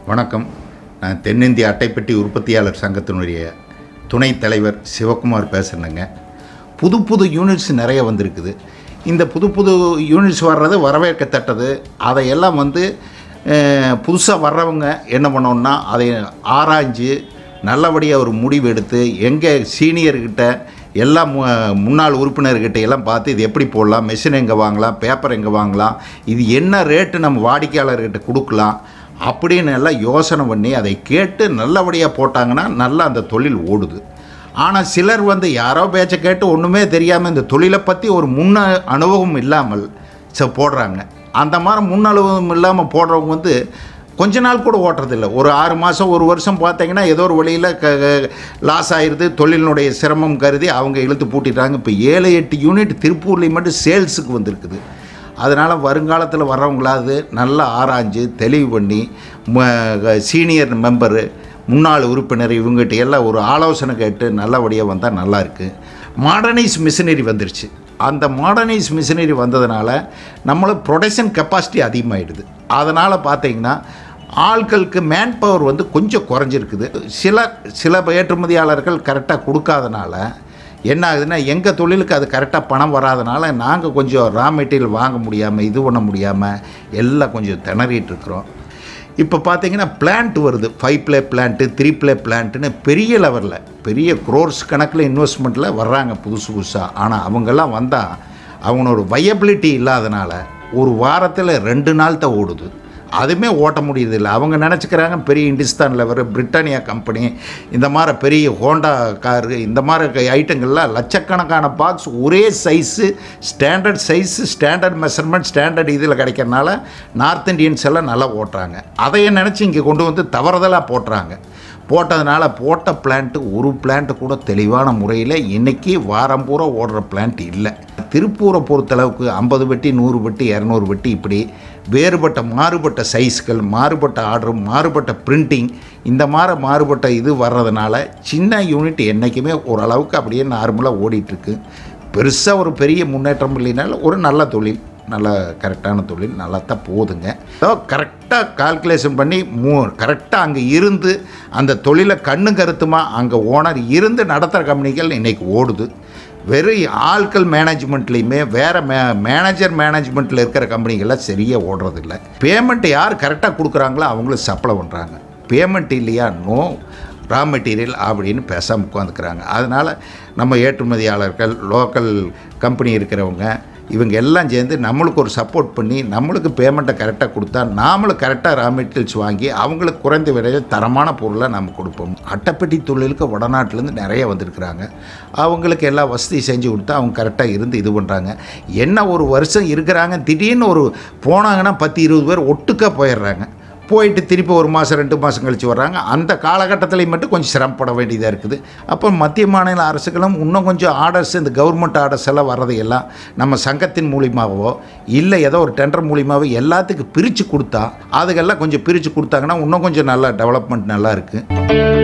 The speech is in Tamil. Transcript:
வணக்கம் நான் தென்னிந்திய அட்டைப்பெட்டி உற்பத்தியாளர் சங்கத்தினுடைய துணைத் தலைவர் சிவகுமார் பேசுகிறேங்க புது புது யூனிட்ஸ் நிறைய வந்திருக்குது இந்த புது புது யூனிட்ஸ் வர்றது வரவேற்கத்தக்கது அதையெல்லாம் வந்து புதுசாக வர்றவங்க என்ன பண்ணோம்னா அதை ஆராய்ஞ்சு நல்லபடியாக ஒரு முடிவு எடுத்து எங்கே சீனியர்கிட்ட எல்லா மு முன்னாள் உறுப்பினர்கிட்ட எல்லாம் பார்த்து இது எப்படி போடலாம் மெஷின் எங்கே வாங்கலாம் பேப்பர் எங்கே வாங்கலாம் இது என்ன ரேட்டு நம்ம வாடிக்கையாளர்கிட்ட கொடுக்கலாம் அப்படின்னு எல்லாம் யோசனை பண்ணி அதை கேட்டு நல்லபடியாக போட்டாங்கன்னா நல்லா அந்த தொழில் ஓடுது ஆனால் சிலர் வந்து யாரோ பேச்சை கேட்டு ஒன்றுமே தெரியாமல் இந்த தொழிலை பற்றி ஒரு முன்ன அனுபவம் இல்லாமல் ச போடுறாங்க அந்த மாதிரி முன் அனுபவம் இல்லாமல் போடுறவங்க வந்து கொஞ்ச நாள் கூட ஓட்டுறதில்ல ஒரு ஆறு மாதம் ஒரு வருஷம் பார்த்தீங்கன்னா ஏதோ ஒரு வழியில் க லாஸ் ஆயிடுது தொழிலினுடைய சிரமம் கருதி அவங்க இழுத்து பூட்டிட்டாங்க இப்போ ஏழு எட்டு யூனிட் திருப்பூர்லேயும் மட்டும் சேல்ஸுக்கு வந்திருக்குது அதனால் வருங்காலத்தில் வர்றவங்களாவது நல்லா ஆராய்ஞ்சு தெளிவு பண்ணி சீனியர் மெம்பரு முன்னாள் உறுப்பினர் இவங்ககிட்ட எல்லாம் ஒரு ஆலோசனை கேட்டு நல்லபடியாக வந்தால் நல்லா இருக்குது மாடர்னைஸ் மிஷினரி வந்துருச்சு அந்த மாடர்னைஸ் மிஷினரி வந்ததுனால நம்மளுக்கு ப்ரொடக்ஷன் கெப்பாசிட்டி அதிகமாகிடுது அதனால் பார்த்தீங்கன்னா ஆட்களுக்கு மேன் பவர் வந்து கொஞ்சம் குறைஞ்சிருக்குது சில சில ஏற்றுமதியாளர்கள் கரெக்டாக கொடுக்காதனால என்ன ஆகுதுன்னா எங்கள் தொழிலுக்கு அது கரெக்டாக பணம் வராதனால நாங்கள் கொஞ்சம் ரா மெட்டீரியல் வாங்க முடியாமல் இது பண்ண முடியாமல் எல்லாம் கொஞ்சம் திணறிட்டு இருக்கிறோம் இப்போ பார்த்தீங்கன்னா பிளான்ட் வருது five ply plant three ply பிளான்ட்டுன்னு பெரிய லெவலில் பெரிய க்ரோர்ஸ் கணக்கில் இன்வெஸ்ட்மெண்ட்டில் வர்றாங்க புதுசு புதுசாக ஆனால் அவங்கெல்லாம் வந்தால் அவங்களோட வயபிலிட்டி இல்லாதனால ஒரு வாரத்தில் ரெண்டு நாள் தான் ஓடுது அதுவுமே ஓட்ட முடியறதில்ல அவங்க நினச்சிக்கிறாங்க பெரிய இந்துஸ்தான் லெவர் பிரிட்டானியா கம்பெனி இந்த மாதிரி பெரிய ஹோண்டா காரு இந்த மாதிரி ஐட்டங்கள்லாம் லட்சக்கணக்கான பாக்ஸ் ஒரே size standard size standard measurement standard இதில் கிடைக்கிறனால நார்த் இந்தியன்ஸ் எல்லாம் நல்லா ஓட்டுறாங்க அதையே நினச்சி இங்கே கொண்டு வந்து தவறுதலாக போட்டுறாங்க போட்டதுனால போட்ட பிளான்ட்டு ஒரு பிளான்ட்டு கூட தெளிவான முறையில் இன்றைக்கி வாரம் பூரா ஓடுற பிளான்ட் இல்லை திருப்பூரை பொறுத்தளவுக்கு ஐம்பது வெட்டி நூறு வெட்டி இரநூறு வெட்டி இப்படி வேறுபட்ட மாறுபட்ட சைஸ்கள் மாறுபட்ட ஆர்டர் மாறுபட்ட பிரிண்டிங் இந்த மாதிரி மாறுபட்ட இது வர்றதுனால சின்ன யூனிட் என்றைக்குமே ஓரளவுக்கு அப்படியே நார்மலாக ஓடிட்டுருக்கு பெருசாக ஒரு பெரிய முன்னேற்றம் இல்லைனாலும் ஒரு நல்ல தொழில் நல்ல கரெக்டான தொழில் நல்லா தான் போகுதுங்க ஸோ கரெக்டாக கால்குலேஷன் பண்ணி மூ கரெக்டாக அங்கே இருந்து அந்த தொழிலை கண்ணு கருத்துமா அங்கே ஓனர் இருந்து நடத்துகிற கம்பெனிகள் இன்றைக்கி ஓடுது வெறும் ஆட்கள் மேனேஜ்மெண்ட்லேயுமே வேறு மே மேனேஜர் மேனேஜ்மெண்ட்டில் இருக்கிற கம்பெனிகள்லாம் சரியாக ஓடுறதில்ல பேமெண்ட் யார் கரெக்டாக கொடுக்குறாங்களோ அவங்களும் சப்ளை பண்ணுறாங்க பேமெண்ட் இல்லையா நோ ரா மெட்டீரியல் அப்படின்னு பேசாமல் உட்காந்துக்கிறாங்க அதனால் நம்ம ஏற்றுமதியாளர்கள் லோக்கல் கம்பெனி இருக்கிறவங்க இவங்க எல்லாம் சேர்ந்து நம்மளுக்கு ஒரு சப்போர்ட் பண்ணி நம்மளுக்கு பேமெண்ட்டை கரெக்டாக கொடுத்தா நாமளும் கரெக்டாக ரா மெட்டீரியல்ஸ் வாங்கி அவங்களுக்கு குறைந்த விலையில் தரமான பொருளை நம்ம கொடுப்போம் அட்டைப்பெட்டி தொழிலுக்கு வடநாட்டிலேருந்து நிறைய வந்திருக்கிறாங்க அவங்களுக்கு எல்லா வசதி செஞ்சு கொடுத்தா அவங்க கரெக்டாக இருந்து இது பண்ணுறாங்க என்ன ஒரு வருஷம் இருக்கிறாங்க திடீர்னு ஒரு போனாங்கன்னா பத்து இருபது பேர் ஒட்டுக்காக போயிடுறாங்க போயிட்டு திருப்பி ஒரு மாதம் ரெண்டு மாதம் கழித்து வர்றாங்க அந்த காலகட்டத்திலையும் மட்டும் கொஞ்சம் சிரமப்பட வேண்டியதாக இருக்குது அப்போ மத்திய மாநில அரசுகளும் இன்னும் கொஞ்சம் ஆர்டர்ஸ் இந்த கவர்மெண்ட் ஆர்டர்ஸ் எல்லாம் வர்றது எல்லாம் நம்ம சங்கத்தின் மூலியமாகவோ இல்லை ஏதோ ஒரு டெண்டர் மூலியமாகவோ எல்லாத்துக்கும் பிரித்து கொடுத்தா அதுக்கெல்லாம் கொஞ்சம் பிரித்து கொடுத்தாங்கன்னா இன்னும் கொஞ்சம் நல்லா டெவலப்மெண்ட் நல்லா இருக்குது